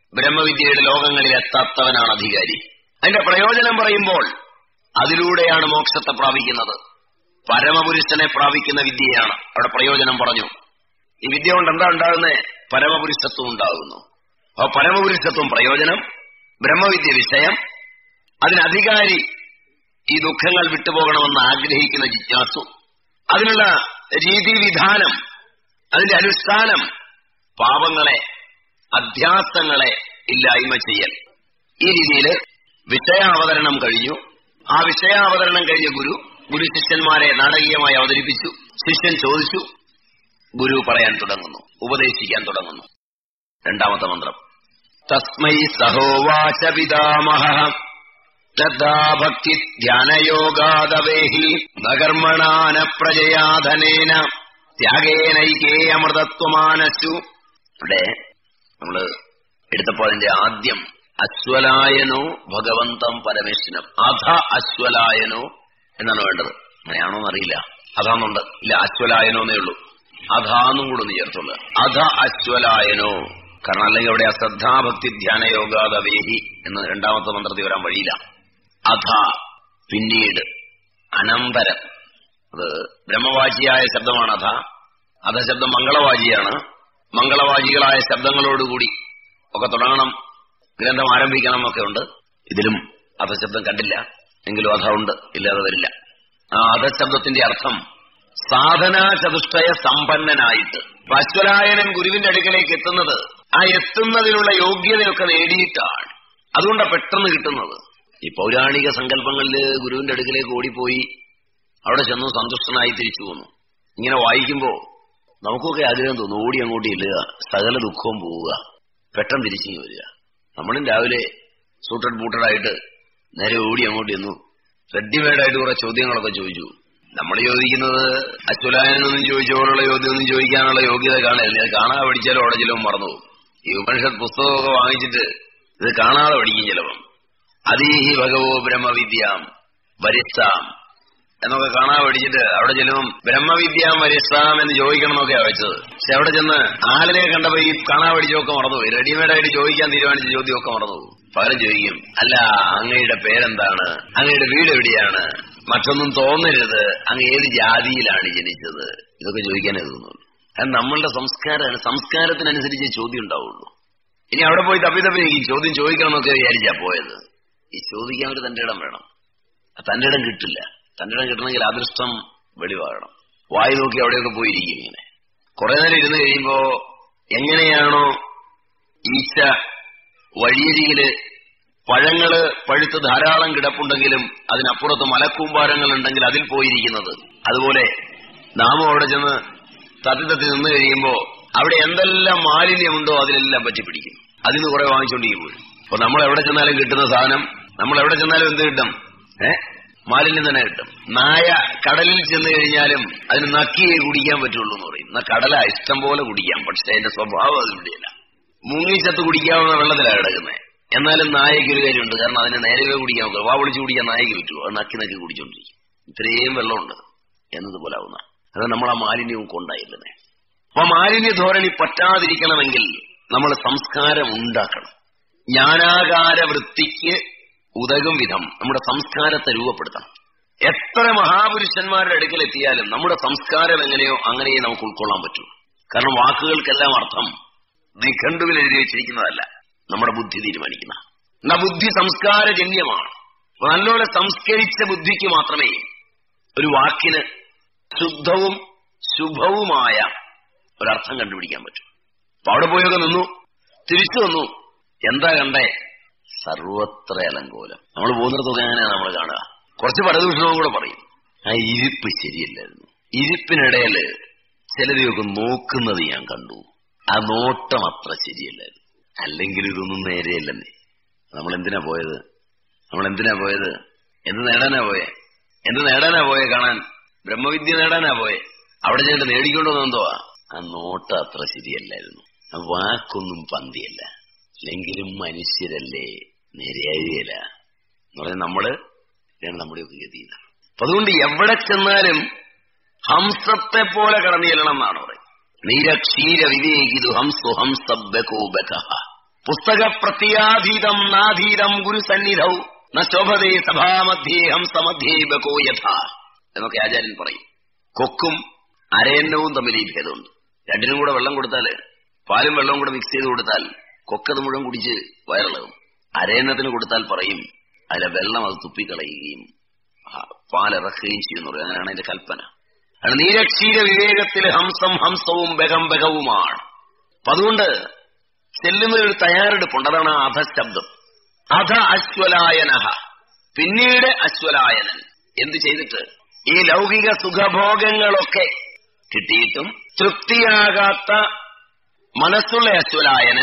ബ്രഹ്മവിദ്യയുടെ ലോകങ്ങളിൽ എത്താത്തവനാണ് അധികാരി അതിന്റെ പ്രയോജനം പറയുമ്പോൾ അതിലൂടെയാണ് മോക്ഷത്തെ പ്രാപിക്കുന്നത് പരമപുരുഷനെ പ്രാപിക്കുന്ന വിദ്യയാണ് അവിടെ പ്രയോജനം പറഞ്ഞു ഈ വിദ്യ കൊണ്ട് എന്താ ഉണ്ടാകുന്നത് പരമപുരുഷത്വം ഉണ്ടാകുന്നു അപ്പൊ പരമപുരുഷത്വം പ്രയോജനം ബ്രഹ്മവിദ്യ വിഷയം അതിനധികാരി ഈ ദുഃഖങ്ങൾ വിട്ടുപോകണമെന്ന് ആഗ്രഹിക്കുന്ന ജിജ്ഞാസു അതിനുള്ള രീതിവിധാനം അതിന്റെ അനുഷ്ഠാനം പാപങ്ങളെ അധ്യാസങ്ങളെ ഇല്ലായ്മ ചെയ്യൽ ഈ രീതിയിൽ വിഷയാവതരണം കഴിഞ്ഞു ആ വിഷയാവതരണം കഴിഞ്ഞ ഗുരു ഗുരു ശിഷ്യന്മാരെ നാടകീയമായി അവതരിപ്പിച്ചു ശിഷ്യൻ ചോദിച്ചു ഗുരു പറയാൻ തുടങ്ങുന്നു ഉപദേശിക്കാൻ തുടങ്ങുന്നു രണ്ടാമത്തെ മന്ത്രം തസ്മൈ സഹോവാച പിതാമഹ ഭക്തി ധ്യാനയോഗാദവേഹി നകർമ്മണാന പ്രജയാധനേന ത്യാഗേനൈകേ അമൃതത്വമാനസു ഇവിടെ നമ്മള് എടുത്തപ്പോൾ അതിന്റെ ആദ്യം അശ്വലായനോ ഭഗവന്തം പരമേശ്വരം അധ അശ്വലായനോ എന്നാണ് വേണ്ടത് അങ്ങനെയാണോ എന്നറിയില്ല അതാന്നുണ്ട് ഇല്ല അശ്വലായനോ എന്നേ ഉള്ളൂ അധാന്നും കൂടെ ഒന്ന് ചേർത്തുള്ളു അധ അശ്വലായനോ കാരണം അല്ലെങ്കിൽ അവിടെ അശ്രദ്ധാഭക്തി ധ്യാന യോഗാദവേഹി എന്ന് രണ്ടാമത്തെ മന്ത്രത്തിൽ വരാൻ വഴിയില്ല അധ പിന്നീട് അനന്തരം അത് ബ്രഹ്മവാചിയായ ശബ്ദമാണ് അധ അധശബ്ദം മംഗളവാചിയാണ് മംഗളവാചികളായ ശബ്ദങ്ങളോടുകൂടി ഒക്കെ തുടങ്ങണം ഗ്രന്ഥം ആരംഭിക്കണം ഒക്കെ ഉണ്ട് ഇതിലും അധശബ്ദം കണ്ടില്ല എങ്കിലും അധ ഉണ്ട് ഇല്ലാതെ വരില്ല ആ അധശബ്ദത്തിന്റെ അർത്ഥം സാധനാ ചതുഷ്ടയ സമ്പന്നനായിട്ട് അശ്വലായനൻ ഗുരുവിന്റെ അടുക്കലേക്ക് എത്തുന്നത് ആ എത്തുന്നതിനുള്ള യോഗ്യതയൊക്കെ നേടിയിട്ടാണ് അതുകൊണ്ടാണ് പെട്ടെന്ന് കിട്ടുന്നത് ഈ പൗരാണിക സങ്കല്പങ്ങളില് ഗുരുവിന്റെ അടുക്കലേക്ക് ഓടിപ്പോയി അവിടെ ചെന്നു സന്തുഷ്ടനായി തിരിച്ചു പോന്നു ഇങ്ങനെ വായിക്കുമ്പോ നമുക്കൊക്കെ ആഗ്രഹം തോന്നും ഓടി അങ്ങോട്ട് ഇല്ലുക സകല ദുഃഖവും പോവുക പെട്ടെന്ന് തിരിച്ചു വരിക നമ്മളും രാവിലെ സൂട്ടഡ് ബൂട്ടഡായിട്ട് നേരെ ഓടി അങ്ങോട്ട് ചെന്നു റെഡിമെയ്ഡായിട്ട് കുറെ ചോദ്യങ്ങളൊക്കെ ചോദിച്ചു നമ്മൾ ചോദിക്കുന്നത് അച്യുലായനൊന്നും ചോദിച്ചപോലുള്ള ചോദ്യമൊന്നും ചോദിക്കാനുള്ള യോഗ്യത കാണില്ല അത് കാണാതെ പഠിച്ചാലും അവിടെ ചിലവും മറന്നു ഈ ഉപനിഷത്ത് പുസ്തകമൊക്കെ വാങ്ങിച്ചിട്ട് ഇത് കാണാതെ പഠിക്കും ചിലപ്പം അതീഹി ഭഗവോ ബ്രഹ്മവിദ്യാം വരിസ്ഥാം എന്നൊക്കെ കാണാൻ പഠിച്ചിട്ട് അവിടെ ചെല്ലുമ്പം ബ്രഹ്മവിദ്യാം വരിസ്ഥാം എന്ന് ചോദിക്കണം എന്നൊക്കെയാ വെച്ചത് പക്ഷെ അവിടെ ചെന്ന് ആളിനെ കണ്ടപ്പോ ഈ കാണാൻ പഠിച്ചൊക്കെ മറന്നുപോയി റെഡിമെയ്ഡായിട്ട് ചോദിക്കാൻ തീരുമാനിച്ച ചോദ്യമൊക്കെ മറന്നുപോകും പകരം ചോദിക്കും അല്ല അങ്ങയുടെ പേരെന്താണ് അങ്ങയുടെ വീട് എവിടെയാണ് മറ്റൊന്നും തോന്നരുത് അങ്ങ് ഏത് ജാതിയിലാണ് ജനിച്ചത് ഇതൊക്കെ ചോദിക്കാനേ തോന്നുള്ളൂ അത് നമ്മളുടെ സംസ്കാരമാണ് സംസ്കാരത്തിനനുസരിച്ച് ചോദ്യം ഉണ്ടാവുള്ളൂ ഇനി അവിടെ പോയി തപ്പി തപ്പി ഈ ചോദ്യം ചോദിക്കണം എന്നൊക്കെ വിചാരിച്ചാ പോയത് ഈ ചോദിക്കാൻ ഒരു തന്റെ ഇടം വേണം ആ തന്റെ ഇടം കിട്ടില്ല തന്റെ ഇടം കിട്ടണമെങ്കിൽ അദൃഷ്ടം വെളിവാകണം വായി നോക്കി അവിടെയൊക്കെ പോയിരിക്കും ഇങ്ങനെ കുറെ നേരം ഇരുന്ന് കഴിയുമ്പോ എങ്ങനെയാണോ ഈച്ച വഴിയരികില് പഴങ്ങള് പഴുത്ത് ധാരാളം കിടപ്പുണ്ടെങ്കിലും അതിനപ്പുറത്ത് മലക്കൂമ്പാരങ്ങൾ ഉണ്ടെങ്കിൽ അതിൽ പോയിരിക്കുന്നത് അതുപോലെ നാമും അവിടെ ചെന്ന് തത്തി തത്തി നിന്ന് കഴിയുമ്പോ അവിടെ എന്തെല്ലാം മാലിന്യമുണ്ടോ അതിലെല്ലാം പറ്റിപ്പിടിക്കും അതിന് കുറെ വാങ്ങിച്ചോണ്ടിരിക്കും പോലും അപ്പൊ നമ്മൾ എവിടെ ചെന്നാലും കിട്ടുന്ന സാധനം നമ്മൾ എവിടെ ചെന്നാലും എന്ത് കിട്ടും ഏ മാലിന്യം തന്നെ കിട്ടും നായ കടലിൽ ചെന്ന് കഴിഞ്ഞാലും അതിന് നക്കിയേ കുടിക്കാൻ പറ്റുള്ളൂ എന്ന് പറയും എന്നാ കടല ഇഷ്ടം പോലെ കുടിക്കാം പക്ഷെ അതിന്റെ സ്വഭാവം അതിലൂടെയല്ല മുങ്ങിച്ചത്ത് കുടിക്കാവുന്ന വെള്ളത്തിലാണ് കിടക്കുന്നത് എന്നാലും നായയ്ക്ക് ഒരു കാര്യമുണ്ട് കാരണം അതിന് നേരെ കുടിക്കാൻ നോക്കുക വാ വിളിച്ച് കുടിക്കാൻ നായക്ക് പറ്റുമോ അത് നക്കി നക്കി കുടിച്ചോണ്ടിരിക്കും ഇത്രയും വെള്ളമുണ്ട് എന്നതുപോലെ ആവുന്ന അത് നമ്മൾ ആ മാലിന്യവും കൊണ്ടായില്ലേ അപ്പൊ മാലിന്യ ധോരണി പറ്റാതിരിക്കണമെങ്കിൽ നമ്മൾ സംസ്കാരം ഉണ്ടാക്കണം ജ്ഞാനാകാര വൃത്തിക്ക് ഉതകും വിധം നമ്മുടെ സംസ്കാരത്തെ രൂപപ്പെടുത്തണം എത്ര മഹാപുരുഷന്മാരുടെ അടുക്കൽ എത്തിയാലും നമ്മുടെ സംസ്കാരം എങ്ങനെയോ അങ്ങനെയേ നമുക്ക് ഉൾക്കൊള്ളാൻ പറ്റൂ കാരണം വാക്കുകൾക്കെല്ലാം അർത്ഥം നിഘണ്ടുവിൽ എഴുതി വെച്ചിരിക്കുന്നതല്ല നമ്മുടെ ബുദ്ധി തീരുമാനിക്കുന്ന എന്നാ ബുദ്ധി സംസ്കാരജന്യമാണ് നല്ലോണം സംസ്കരിച്ച ബുദ്ധിക്ക് മാത്രമേ ഒരു വാക്കിന് ശുദ്ധവും ശുഭവുമായ ഒരർത്ഥം കണ്ടുപിടിക്കാൻ പറ്റും അപ്പൊ അവിടെ പോയൊക്കെ നിന്നു തിരിച്ചു വന്നു എന്താ കണ്ടേ സർവത്ര അലങ്കോലം നമ്മൾ പോകുന്നിടത്തൊക്കെ അങ്ങനെയാണ് നമ്മൾ കാണുക കുറച്ച് പരദൂഷണവും കൂടെ പറയും ആ ഇരിപ്പ് ശരിയല്ലായിരുന്നു ഇരിപ്പിനിടയില് ചിലരെയൊക്കെ നോക്കുന്നത് ഞാൻ കണ്ടു ആ നോട്ടം അത്ര ശരിയല്ലായിരുന്നു അല്ലെങ്കിൽ ഇതൊന്നും നേരെയല്ലെന്നേ നമ്മൾ എന്തിനാ പോയത് നമ്മൾ എന്തിനാ പോയത് എന്ത് നേടാനാ പോയെ എന്ത് നേടാനാ പോയെ കാണാൻ ബ്രഹ്മവിദ്യ നേടാനാ പോയെ അവിടെ ചെന്നിട്ട് നേടിക്കൊണ്ടു വന്നെന്തോവാ ആ നോട്ടം അത്ര ശരിയല്ലായിരുന്നു ആ വാക്കൊന്നും പന്തിയല്ല അല്ലെങ്കിലും മനുഷ്യരല്ലേ നേരെയാകുകയില്ല എന്ന് പറഞ്ഞാൽ നമ്മള് ഇതാണ് നമ്മുടെയൊക്കെ ഗതിയില്ല അപ്പൊ അതുകൊണ്ട് എവിടെ ചെന്നാലും ഹംസത്തെ പോലെ കടന്നു ചെല്ലണം എന്നാണ് പറയുന്നത് നീരക്ഷീര വിവേകിതു ഹംസു ഹംസബക്കോബക പുസ്തക പ്രത്യാധീതം നാധീതം ഗുരുസന്നിധൗ ന ശോഭതേ സഭാമധ്യേ ഹംസമധ്യേ ബകോ യഥ എന്നൊക്കെ ആചാര്യൻ പറയും കൊക്കും അരയന്നവും തമ്മിൽ ഈ ഭേദമുണ്ട് രണ്ടിനും കൂടെ വെള്ളം കൊടുത്താല് പാലും വെള്ളവും കൂടെ മിക്സ് ചെയ്ത് കൊടുത്താൽ കൊക്കത് മുഴുവൻ കുടിച്ച് വയറിളകും അരയന്നത്തിന് കൊടുത്താൽ പറയും അതിലെ വെള്ളം അത് തുപ്പിക്കളയുകയും ആ, പാലിറക്കുകയും ചെയ്യുന്നു പറയും അങ്ങനെയാണ് അതിന്റെ കൽപ്പന അത് നീരക്ഷീര വിവേകത്തിൽ ഹംസം ഹംസവും ബഹം ബഹവുമാണ് അപ്പൊ അതുകൊണ്ട് ചെല്ലുന്ന ഒരു തയ്യാറെടുപ്പുണ്ട് അതാണ് ആ അധശബ്ദം അധ അശ്വലായനഹ പിന്നീട് അശ്വലായനൻ എന്ത് ചെയ്തിട്ട് ഈ ലൗകിക സുഖഭോഗങ്ങളൊക്കെ കിട്ടിയിട്ടും തൃപ്തിയാകാത്ത മനസ്സുള്ള അശ്വലായനൻ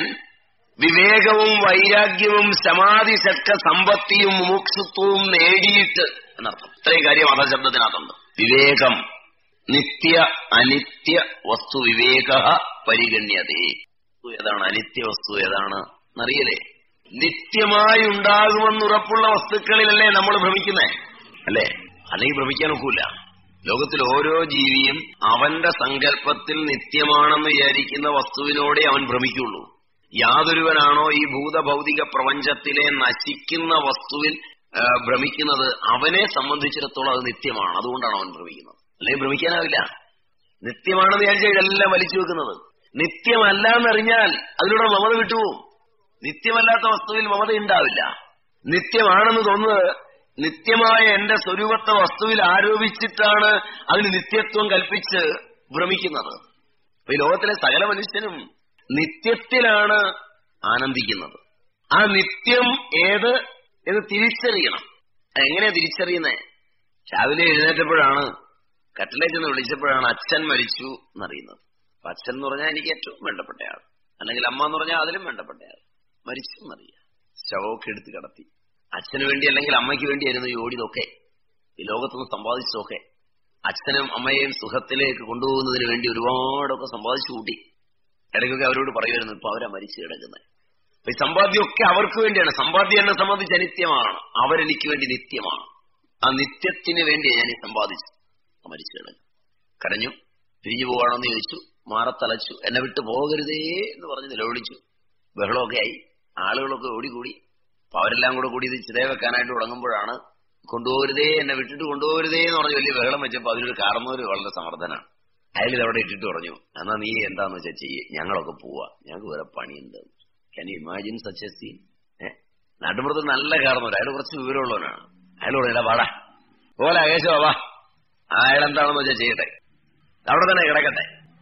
വിവേകവും വൈരാഗ്യവും സമാധിശക്ത സമ്പത്തിയും മുമുക്ഷുത്വവും നേടിയിട്ട് എന്നർത്ഥം ഇത്രയും കാര്യം അധശബ്ദത്തിനകത്തുണ്ട് വിവേകം നിത്യ അനിത്യ വസ്തു വിവേക പരിഗണ്യതേ വസ്തു ഏതാണ് അനിത്യ വസ്തു ഏതാണ് എന്നറിയലേ നിത്യമായി ഉണ്ടാകുമെന്നുറപ്പുള്ള വസ്തുക്കളിലല്ലേ നമ്മൾ ഭ്രമിക്കുന്നേ അല്ലേ അല്ലെങ്കിൽ ഭ്രമിക്കാൻ ഒക്കില്ല ലോകത്തിൽ ഓരോ ജീവിയും അവന്റെ സങ്കല്പത്തിൽ നിത്യമാണെന്ന് വിചാരിക്കുന്ന വസ്തുവിനോടെ അവൻ ഭ്രമിക്കുള്ളൂ യാതൊരുവനാണോ ഈ ഭൂതഭൗതിക പ്രപഞ്ചത്തിലെ നശിക്കുന്ന വസ്തുവിൽ ആ, ഭ്രമിക്കുന്നത് അവനെ സംബന്ധിച്ചിടത്തോളം അത് നിത്യമാണ് അതുകൊണ്ടാണ് അവൻ ഭ്രമിക്കുന്നത് അല്ലെങ്കിൽ ഭ്രമിക്കാനാവില്ല നിത്യമാണെന്ന് വിചാരിച്ചാൽ ഇതെല്ലാം വലിച്ചു വെക്കുന്നത് നിത്യമല്ല എന്നറിഞ്ഞാൽ അതിലൂടെ മമത വിട്ടുപോകും നിത്യമല്ലാത്ത വസ്തുവിൽ മമത ഉണ്ടാവില്ല നിത്യമാണെന്ന് തോന്നുന്നത് നിത്യമായ എന്റെ സ്വരൂപത്തെ വസ്തുവിൽ ആരോപിച്ചിട്ടാണ് അതിന് നിത്യത്വം കൽപ്പിച്ച് ഭ്രമിക്കുന്നത് അപ്പൊ ഈ ലോകത്തിലെ സകല മനുഷ്യനും നിത്യത്തിലാണ് ആനന്ദിക്കുന്നത് ആ നിത്യം ഏത് എന്ന് തിരിച്ചറിയണം എങ്ങനെയാ തിരിച്ചറിയുന്നേ രാവിലെ എഴുന്നേറ്റപ്പോഴാണ് കട്ടിലേക്ക് ചെന്ന് വിളിച്ചപ്പോഴാണ് അച്ഛൻ മരിച്ചു എന്നറിയുന്നത് അപ്പൊ അച്ഛൻ എന്ന് പറഞ്ഞാൽ എനിക്ക് ഏറ്റവും വേണ്ടപ്പെട്ടയാൾ അല്ലെങ്കിൽ അമ്മ എന്ന് പറഞ്ഞാൽ അതിലും വേണ്ടപ്പെട്ടയാൾ മരിച്ചു എന്നറിയാം ശവമൊക്കെ എടുത്ത് കടത്തി അച്ഛന് വേണ്ടി അല്ലെങ്കിൽ അമ്മയ്ക്ക് വേണ്ടിയായിരുന്നു ഈ ഓടിയതൊക്കെ ഈ ലോകത്തുനിന്ന് സമ്പാദിച്ചതൊക്കെ അച്ഛനും അമ്മയെയും സുഖത്തിലേക്ക് കൊണ്ടുപോകുന്നതിന് വേണ്ടി ഒരുപാടൊക്കെ സമ്പാദിച്ചു കൂട്ടി ഇടയ്ക്കൊക്കെ അവരോട് പറയുമായിരുന്നു ഇപ്പൊ അവരാ മരിച്ചു കിടക്കുന്നത് അപ്പൊ ഈ സമ്പാദ്യമൊക്കെ അവർക്ക് വേണ്ടിയാണ് സമ്പാദ്യം എന്നെ സംബന്ധിച്ച് അനിത്യമാണ് അവരെനിക്ക് വേണ്ടി നിത്യമാണ് ആ നിത്യത്തിന് വേണ്ടി ഞാൻ ഈ സമ്പാദിച്ചു മരിച്ചു കിടന്നു കരഞ്ഞു പിരിഞ്ഞു പോവാണോന്ന് ചോദിച്ചു മാറത്തലച്ചു എന്നെ വിട്ടു പോകരുതേ എന്ന് പറഞ്ഞ് നിലവിളിച്ചു ബഹളമൊക്കെ ആയി ആളുകളൊക്കെ ഓടിക്കൂടി അപ്പൊ അവരെല്ലാം കൂടെ കൂടി ഇത് ചിതയെ വെക്കാനായിട്ട് തുടങ്ങുമ്പോഴാണ് കൊണ്ടുപോകരുതേ എന്നെ വിട്ടിട്ട് കൊണ്ടുപോകരുതേ എന്ന് പറഞ്ഞ് വലിയ ബഹളം വെച്ചപ്പോ അതിലൊരു കാർന്നവര് വളരെ സമർത്ഥനാണ് അയാൾ ഇത് അവിടെ ഇട്ടിട്ട് പറഞ്ഞു എന്നാ നീ എന്താന്ന് വെച്ചാൽ ചെയ്യേ ഞങ്ങളൊക്കെ പോവാ ഞങ്ങൾക്ക് വേറെ പണിയുണ്ട് can you imagine such a scene ഏഹ് നാട്ടുമ്പുറത്ത് നല്ല കാർന്നവർ അയാൾ കുറച്ച് വിവരമുള്ളവനാണ് അയാൾ പറയടാ വാടാ പോലെ അകേശോ വാ അയാൾ എന്താണെന്ന് വെച്ചാൽ ചെയ്യട്ടെ അവിടെ തന്നെ കിടക്കട്ടെ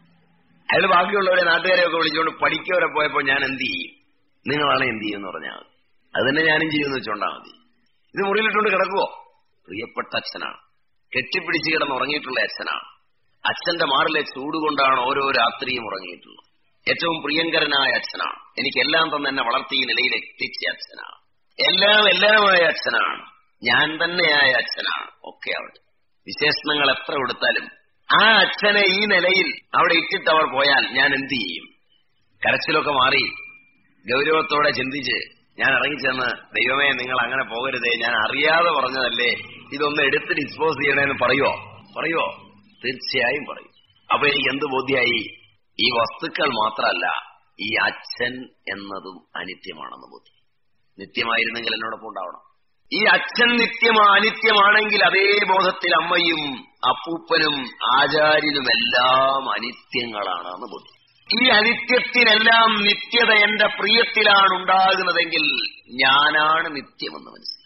അയാൾ ബാക്കിയുള്ളവരെ നാട്ടുകാരെയൊക്കെ വിളിച്ചുകൊണ്ട് പഠിക്കവരെ പോയപ്പോ ഞാൻ എന്ത് ചെയ്യും നിങ്ങളാണ് എന്ത് ചെയ്യുമെന്ന് പറഞ്ഞാൽ മതി അത് തന്നെ ഞാനും ചെയ്യുമെന്ന് വെച്ചോണ്ടാ മതി ഇത് മുറിയിലിട്ടുകൊണ്ട് കിടക്കുവോ പ്രിയപ്പെട്ട അച്ഛനാണ് കെട്ടിപ്പിടിച്ച് കിടന്നുറങ്ങിയിട്ടുള്ള അച്ഛനാണ് അച്ഛന്റെ മാറിലെ ചൂടുകൊണ്ടാണ് ഓരോ രാത്രിയും ഉറങ്ങിയിട്ടുള്ളത് ഏറ്റവും പ്രിയങ്കരനായ അച്ഛനാണ് എനിക്കെല്ലാം തന്നെ എന്നെ വളർത്തി ഈ നിലയിൽ എത്തിച്ച അച്ഛനാണ് എല്ലാം എല്ലാമായ അച്ഛനാണ് ഞാൻ തന്നെയായ അച്ഛനാണ് ഒക്കെ അവിടെ വിശേഷണങ്ങൾ എത്ര കൊടുത്താലും ആ അച്ഛനെ ഈ നിലയിൽ അവിടെ ഇട്ടിട്ട് അവർ പോയാൽ ഞാൻ എന്ത് ചെയ്യും കരച്ചിലൊക്കെ മാറി ഗൗരവത്തോടെ ചിന്തിച്ച് ഞാൻ ഇറങ്ങിച്ചെന്ന് ദൈവമേ നിങ്ങൾ അങ്ങനെ പോകരുതേ ഞാൻ അറിയാതെ പറഞ്ഞതല്ലേ ഇതൊന്ന് എടുത്ത് ഡിസ്പോസ് ചെയ്യണേന്ന് പറയുവോ പറയുവോ തീർച്ചയായും പറയും അപ്പൊ എനിക്ക് എന്ത് ബോധ്യായി ഈ വസ്തുക്കൾ മാത്രമല്ല ഈ അച്ഛൻ എന്നതും അനിത്യമാണെന്ന് ബോധ്യം നിത്യമായിരുന്നെങ്കിൽ എന്നോടൊപ്പം ഉണ്ടാവണം ഈ അച്ഛൻ നിത്യം അനിത്യമാണെങ്കിൽ അതേ ബോധത്തിൽ അമ്മയും അപ്പൂപ്പനും ആചാര്യനുമെല്ലാം അനിത്യങ്ങളാണെന്ന് ബോധ്യം ഈ അനിത്യത്തിനെല്ലാം നിത്യത എന്റെ പ്രിയത്തിലാണ് ഉണ്ടാകുന്നതെങ്കിൽ ഞാനാണ് നിത്യമെന്ന് മനസ്സിലായി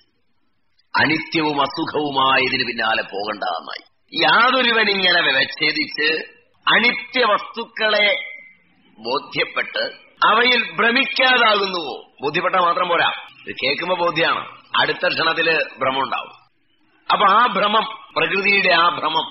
അനിത്യവും അസുഖവുമായ ഇതിന് പിന്നാലെ പോകണ്ട എന്നായി യാതൊരുവൻ ഇങ്ങനെ വ്യവച്ഛേദിച്ച് അനിത്യ വസ്തുക്കളെ ബോധ്യപ്പെട്ട് അവയിൽ ഭ്രമിക്കാതാകുന്നുവോ ബോധ്യപ്പെട്ടാൽ മാത്രം പോരാ ഇത് കേൾക്കുമ്പോ ബോധ്യമാണ് അടുത്ത ക്ഷണത്തില് ഭ്രമം ഉണ്ടാവും അപ്പൊ ആ ഭ്രമം പ്രകൃതിയുടെ ആ ഭ്രമം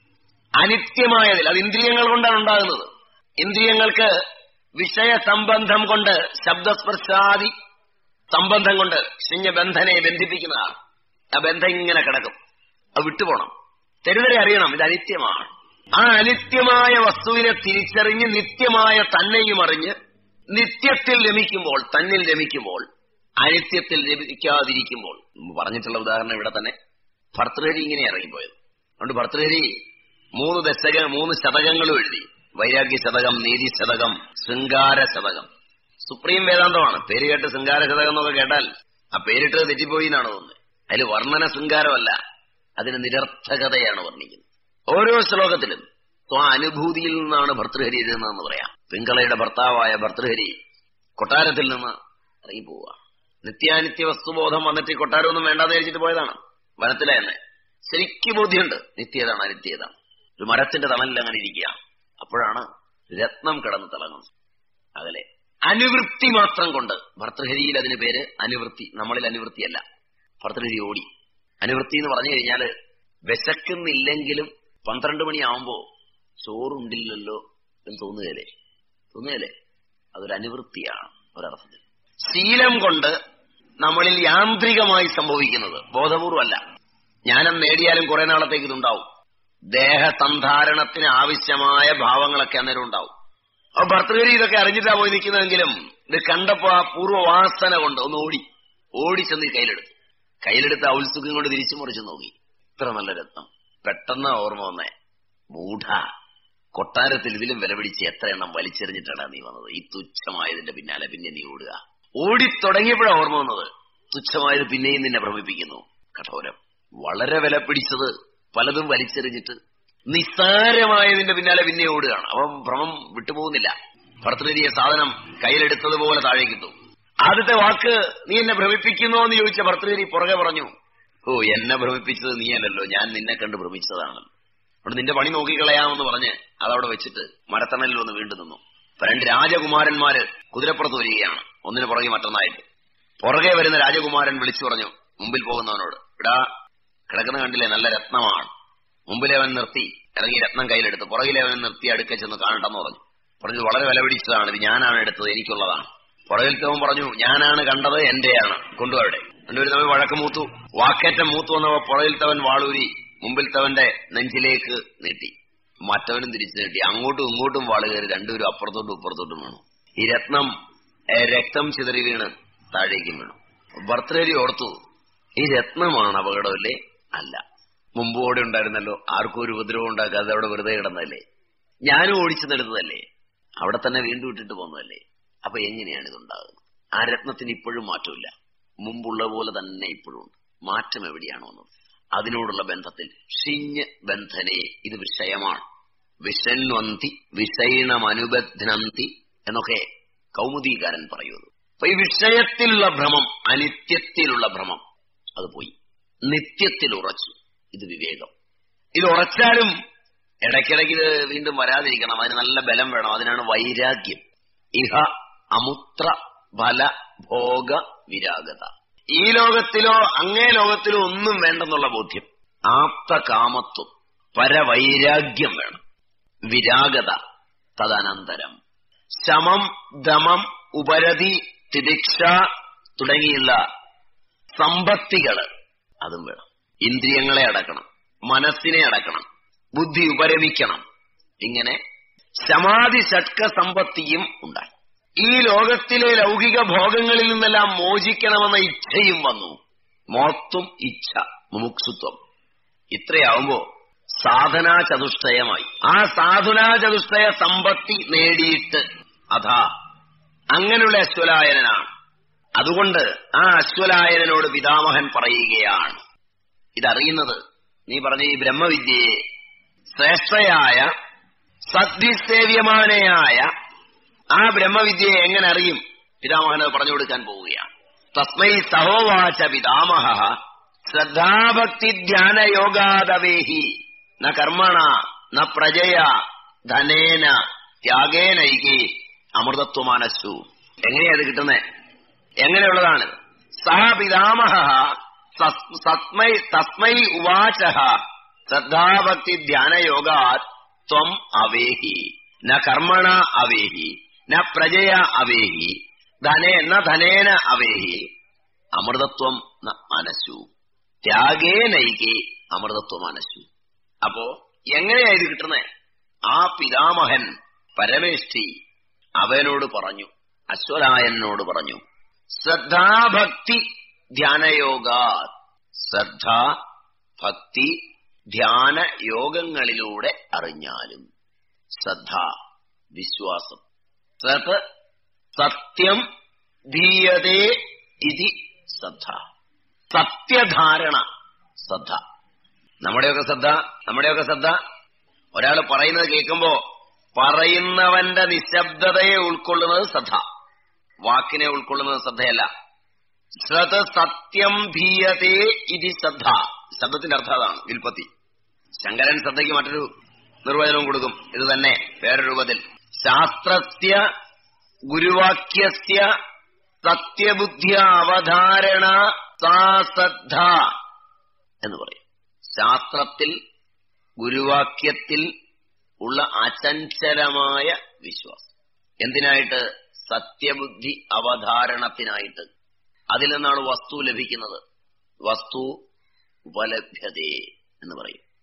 അനിത്യമായതിൽ അത് ഇന്ദ്രിയങ്ങൾ കൊണ്ടാണ് ഉണ്ടാകുന്നത് ഇന്ദ്രിയങ്ങൾക്ക് വിഷയ സംബന്ധം കൊണ്ട് ശബ്ദസ്പർശാദി സംബന്ധം കൊണ്ട് ശിഞ്ഞബന്ധനെ ബന്ധിപ്പിക്കുന്നതാണ് ആ ബന്ധം ഇങ്ങനെ കിടക്കും അത് വിട്ടുപോണം തെരുതരെ അറിയണം ഇത് അനിത്യമാണ് ആ അനിത്യമായ വസ്തുവിനെ തിരിച്ചറിഞ്ഞ് നിത്യമായ തന്നെയും അറിഞ്ഞ് നിത്യത്തിൽ രമിക്കുമ്പോൾ തന്നിൽ രമിക്കുമ്പോൾ അനിത്യത്തിൽ രമിക്കാതിരിക്കുമ്പോൾ മുമ്പ് പറഞ്ഞിട്ടുള്ള ഉദാഹരണം ഇവിടെ തന്നെ ഭർത്തൃഹരി ഇങ്ങനെ ഇറങ്ങിപ്പോയത് അതുകൊണ്ട് ഭർത്തൃഹരി മൂന്ന് ദശക മൂന്ന് ശതകങ്ങളും എഴുതി വൈരാഗ്യ ശതകം നീതി ശതകം ശൃംഗാര ശതകം സുപ്രീം വേദാന്തമാണ് പേര് കേട്ട് ശൃംഗാരശതകം എന്നൊക്കെ കേട്ടാൽ ആ പേരിട്ട് തെറ്റിപ്പോയി എന്നാണ് തോന്നുന്നത് അതിൽ വർണ്ണന ശൃംഗാരമല്ല അതിന് നിരർത്ഥകതയാണ് വർണ്ണിക്കുന്നത് ഓരോ ശ്ലോകത്തിലും സ്വ അനുഭൂതിയിൽ നിന്നാണ് ഭർതൃഹരി എഴുതുന്നതെന്ന് പറയാം പിങ്കളയുടെ ഭർത്താവായ ഭർതൃഹരി കൊട്ടാരത്തിൽ നിന്ന് ഇറങ്ങിപ്പോവുക നിത്യാനിത്യ വസ്തുബോധം വന്നിട്ട് ഈ കൊട്ടാരമൊന്നും വേണ്ടാന്ന് വിചാരിച്ചിട്ട് പോയതാണ് വനത്തിലെ തന്നെ ശരിക്കും ബോധ്യമുണ്ട് നിത്യതാണ് അനിത്യതാണ് ഒരു മരത്തിന്റെ തണലിൽ അങ്ങനെ ഇരിക്കുക അപ്പോഴാണ് രത്നം കിടന്ന് തിളങ്ങുന്നത് അകലെ അനുവൃത്തി മാത്രം കൊണ്ട് ഭർതൃഹരിയിൽ അതിന് പേര് അനുവൃത്തി നമ്മളിൽ അനുവൃത്തിയല്ല ഭർതൃഹരി ഓടി അനുവൃത്തി എന്ന് പറഞ്ഞു കഴിഞ്ഞാൽ വിശക്കുന്നില്ലെങ്കിലും പന്ത്രണ്ട് മണിയാവുമ്പോ ചോറുണ്ടില്ലല്ലോ എന്ന് തോന്നുകയല്ലേ തോന്നുകയല്ലേ അതൊരു അനുവൃത്തിയാണ് ഒരർത്ഥത്തിൽ ശീലം കൊണ്ട് നമ്മളിൽ യാന്ത്രികമായി സംഭവിക്കുന്നത് ബോധപൂർവമല്ല ജ്ഞാനം നേടിയാലും കുറെ നാളത്തേക്ക് ഇതുണ്ടാവും ദേഹസന്ധാരണത്തിന് ആവശ്യമായ ഭാവങ്ങളൊക്കെ അന്നേരം ഉണ്ടാവും അപ്പൊ ഭർത്തൃഹരി ഇതൊക്കെ അറിഞ്ഞിട്ടാ പോയി നിൽക്കുന്നതെങ്കിലും ഇത് കണ്ടപ്പോ ആ പൂർവ്വവാസന കൊണ്ട് ഒന്ന് ഓടി ഓടിച്ചെന്ന് ഈ കയ്യിലെടുത്തു കയ്യിലെടുത്ത് ഔത്സുഖം കൊണ്ട് തിരിച്ചു മുറിച്ചു നോക്കി ഇത്ര നല്ല രത്നം പെട്ടെന്ന് ഓർമ്മ വന്നേ മൂഢ കൊട്ടാരത്തിൽ ഇതിലും വില പിടിച്ച് എത്ര എണ്ണം വലിച്ചെറിഞ്ഞിട്ടാണ് നീ വന്നത് ഈ തുച്ഛമായതിന്റെ പിന്നാലെ പിന്നെ നീ ഓടുക ഓടിത്തുടങ്ങിയപ്പോഴാണ് ഓർമ്മ വന്നത് തുച്ഛമായത് പിന്നെയും നിന്നെ ഭ്രമിപ്പിക്കുന്നു കഠോരം വളരെ വില പിടിച്ചത് പലതും വലിച്ചെറിഞ്ഞിട്ട് നിസ്സാരമായതിന്റെ പിന്നാലെ പിന്നെ ഓടുകയാണ് അവൻ ഭ്രമം വിട്ടുപോകുന്നില്ല ഭർത്തൃരിയ സാധനം കയ്യിലെടുത്തതുപോലെ താഴേക്കിട്ടു ആദ്യത്തെ വാക്ക് നീ എന്നെ ഭ്രമിപ്പിക്കുന്നോ എന്ന് ചോദിച്ച ഭർത്തൃരി പുറകെ പറഞ്ഞു ഓ എന്നെ ഭ്രമിപ്പിച്ചത് നീയല്ലല്ലോ ഞാൻ നിന്നെ കണ്ട് ഭ്രമിച്ചതാണല്ലോ അവിടെ നിന്റെ പണി നോക്കിക്കളയാമെന്ന് പറഞ്ഞ് അതവിടെ വെച്ചിട്ട് മരത്തണലിൽ ഒന്ന് വീണ്ടു നിന്നു അപ്പൊ രണ്ട് രാജകുമാരന്മാര് കുതിരപ്പുറത്ത് വരികയാണ് ഒന്നിന് പുറകെ മറ്റൊന്നായിട്ട് പുറകെ വരുന്ന രാജകുമാരൻ വിളിച്ചു പറഞ്ഞു മുമ്പിൽ പോകുന്നവനോട് ഇടാ കിടക്കുന്ന കണ്ടില്ലേ നല്ല രത്നമാണ് മുമ്പിലെ അവൻ നിർത്തി ഇറങ്ങി രത്നം കയ്യിലെടുത്ത് പുറകിലെ അവൻ നിർത്തി അടുക്ക ചെന്ന് കാണട്ടെന്ന് പറഞ്ഞു പറഞ്ഞു വളരെ വില പിടിച്ചതാണ് ഇത് ഞാനാണ് എടുത്തത് എനിക്കുള്ളതാണ് പുറകിലത്തവൻ പറഞ്ഞു ഞാനാണ് കണ്ടത് എന്റെയാണ് കൊണ്ടുപോവിടെ രണ്ടുപേരും തമ്മിൽ വഴക്ക് മൂത്തു വാക്കേറ്റം മൂത്തു വന്നപ്പോ പുറകിലത്തവൻ വാളൂരി മുമ്പിലത്തവന്റെ നെഞ്ചിലേക്ക് നീട്ടി മറ്റവനും തിരിച്ചു നീട്ടി അങ്ങോട്ടും ഇങ്ങോട്ടും വാള് കയറി രണ്ടുപേരും അപ്പുറത്തോട്ടും ഇപ്പുറത്തോട്ടും വീണു ഈ രത്നം ഏ, രക്തം ചിതറി വീണ് താഴേക്കും വീണു ഭർത്തൃഹരി ഓർത്തു ഈ രത്നമാണ് അപകടമല്ലേ അല്ല മുമ്പ് ഓടെ ഉണ്ടായിരുന്നല്ലോ ആർക്കും ഒരു ഉപദ്രവം ഉണ്ടാക്കാതെ അവിടെ വെറുതെ കിടന്നതല്ലേ ഞാനും ഓടിച്ചു നടന്നതല്ലേ അവിടെ തന്നെ വീണ്ടും ഇട്ടിട്ട് പോന്നതല്ലേ അപ്പൊ എങ്ങനെയാണ് ഇതുണ്ടാകുന്നത് ആ രത്നത്തിന് ഇപ്പോഴും മാറ്റമില്ല മുമ്പുള്ള പോലെ തന്നെ ഇപ്പോഴും ഉണ്ട് മാറ്റം എവിടെയാണ് വന്നത് അതിനോടുള്ള ബന്ധത്തിൽ ഷിഞ്ഞ് ബന്ധനെ ഇത് വിഷയമാണ് വിഷന്വന്തി വിഷയണമനുബന്ധനന്തി എന്നൊക്കെ കൗമുദീകാരൻ പറയുന്നു അപ്പൊ ഈ വിഷയത്തിലുള്ള ഭ്രമം അനിത്യത്തിലുള്ള ഭ്രമം അത് പോയി നിത്യത്തിൽ ഉറച്ചു ഇത് വിവേകം ഇത് ഉറച്ചാലും ഇടയ്ക്കിടയ്ക്ക് ഇത് വീണ്ടും വരാതിരിക്കണം അതിന് നല്ല ബലം വേണം അതിനാണ് വൈരാഗ്യം ഇഹ അമുത്ര ഫല ഭോഗ വിരാഗത ഈ ലോകത്തിലോ അങ്ങേ ലോകത്തിലോ ഒന്നും വേണ്ടെന്നുള്ള ബോധ്യം ആപ്ത കാമത്വം പരവൈരാഗ്യം വേണം വിരാഗത തദനന്തരം ശമം ദമം ഉപരതി തിദിക്ഷ തുടങ്ങിയുള്ള സമ്പത്തികള് അതും വേണം ഇന്ദ്രിയങ്ങളെ അടക്കണം മനസ്സിനെ അടക്കണം ബുദ്ധി ഉപരമിക്കണം ഇങ്ങനെ സമാധി ഷട്ക സമ്പത്തിയും ഉണ്ടായി ഈ ലോകത്തിലെ ലൗകിക ഭോഗങ്ങളിൽ നിന്നെല്ലാം മോചിക്കണമെന്ന ഇച്ഛയും വന്നു മോത്തും ഇച്ഛ മുമുക്ഷുത്വം ഇത്രയാവുമ്പോ സാധനാ ചതുഷ്ടയമായി ആ സാധനാ ചതുഷ്ടയ സമ്പത്തി നേടിയിട്ട് അതാ അങ്ങനെയുള്ള അശ്വലായനാണ് അതുകൊണ്ട് ആ അശ്വലായനോട് പിതാമഹൻ പറയുകയാണ് ഇതറിയുന്നത് നീ പറഞ്ഞ ഈ ബ്രഹ്മവിദ്യയെ ശ്രേഷ്ഠയായ സദ്വിസേവ്യമാനയായ ആ ബ്രഹ്മവിദ്യയെ എങ്ങനെ അറിയും പിതാമഹൻ അത് പറഞ്ഞു കൊടുക്കാൻ പോവുകയാണ് തസ്മൈ സഹോവാച പിതാമഹ ശ്രദ്ധാഭക്തി ധ്യാന യോഗാദവേഹി ന കർമ്മണ ന പ്രജയ ധനേന ത്യാഗേനൈകി അമൃതത്വമാനസ്സു എങ്ങനെയാ ഇത് കിട്ടുന്നേ എങ്ങനെയുള്ളതാണ് സഹ പിതാമഹ സസ്- സസ്മൈ തസ്മൈ ഉവാച ശ്രദ്ധാഭക്തി ധ്യാനയോഗാത് ത്വം അവേഹി ന കർമ്മണ അവേഹി ന പ്രജയ അവേഹി ധനേ ന ധനേന അവേഹി അമൃതത്വം ന മനസ്സു ത്യാഗേനൈകി അമൃതത്വം മനസ്സു അപ്പോ എങ്ങനെയാ ഇത് കിട്ടുന്നേ ആ പിതാമഹൻ പരമേഷ്ഠി അവനോട് പറഞ്ഞു അശ്വരായനോട് പറഞ്ഞു ശ്രദ്ധാഭക്തി ധ്യാനയോഗ ശ്രദ്ധ ഭക്തി ധ്യാന യോഗങ്ങളിലൂടെ അറിഞ്ഞാലും ശ്രദ്ധ വിശ്വാസം സത് സത്യം ധീയതേ ഇതി ശ്രദ്ധ സത്യധാരണ ശ്രദ്ധ നമ്മുടെയൊക്കെ ശ്രദ്ധ നമ്മുടെയൊക്കെ ശ്രദ്ധ ഒരാൾ പറയുന്നത് കേൾക്കുമ്പോ പറയുന്നവന്റെ നിശബ്ദതയെ ഉൾക്കൊള്ളുന്നത് ശ്രദ്ധ വാക്കിനെ ഉൾക്കൊള്ളുന്നത് ശ്രദ്ധയല്ല ശ്രദ്ധ സത്യം ഭീയതേ ഇതി ശ്രദ്ധ ശബ്ദത്തിന്റെ അർത്ഥം അതാണ് വിൽപ്പത്തി ശങ്കരൻ ശ്രദ്ധയ്ക്ക് മറ്റൊരു നിർവചനവും കൊടുക്കും ഇത് തന്നെ വേറെ രൂപത്തിൽ ശാസ്ത്രസ്യ ഗുരുവാക്യസ്യ സത്യബുദ്ധിയ അവധാരണ സാ ശ്രദ്ധ എന്ന് പറയും ശാസ്ത്രത്തിൽ ഗുരുവാക്യത്തിൽ ഉള്ള അചഞ്ചലമായ വിശ്വാസം എന്തിനായിട്ട് സത്യബുദ്ധി അവധാരണത്തിനായിട്ട് അതിൽ നിന്നാണ് വസ്തു ലഭിക്കുന്നത് വസ്തു ഉപലഭ്യതേ എന്ന് പറയും